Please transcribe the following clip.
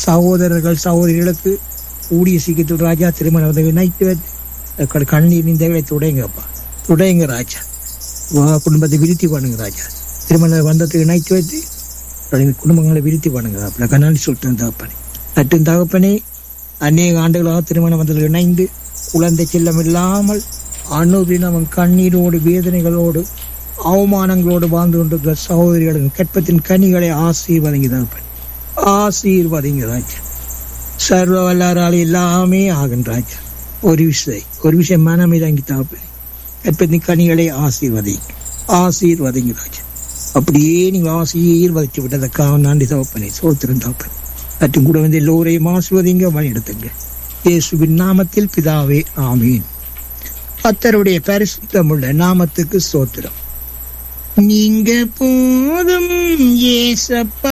சகோதரர்கள் சகோதரிகளுக்கு ஊடிய சீக்கிரத்தில் ராஜா திருமண உதவி நைட்டு வைத்து கண்ணீர் நிந்தைகளை துடைங்கப்பா துடைங்க ராஜா வா குடும்பத்தை விருத்தி பண்ணுங்க ராஜா திருமண வந்ததுக்கு இணைத்து வைத்து அவருடைய குடும்பங்களை விருத்தி பண்ணுங்க அப்படி கண்ணாடி சொல்லிட்டு தகப்பனே நட்டும் தகப்பனே அநேக ஆண்டுகளாக திருமண வந்ததில் இணைந்து குழந்தை செல்லம் இல்லாமல் அணுதினம் அவன் கண்ணீரோடு வேதனைகளோடு அவமானங்களோடு வாழ்ந்து கொண்டிருக்கிற சகோதரிகளின் கற்பத்தின் கனிகளை ஆசீர்வதிங்க தகப்பனே ஆசீர்வதிங்க ராஜா சர்வ வல்லாரால் எல்லாமே ஆகும் ராஜா ஒரு விஷயம் ஒரு விஷயம் மனமே தங்கி தகப்பனே கற்பத்தின் கனிகளை ஆசீர்வதிங்க ஆசீர்வதிங்க ராஜா அப்படியே நீங்க ஆசீர்வதிச்சு விட்டதற்காக நன்றி தகப்பனே சோத்திரம் தகப்பனே மற்றும் கூட வந்து எல்லோரையும் ஆசிர்வதிங்க வழிநடத்துங்க இயேசுவின் நாமத்தில் பிதாவே ஆமீன் கத்தருடைய பரிசுத்தமுள்ள நாமத்துக்கு சோத்திரம் நீங்க போதும் ஏசப்பா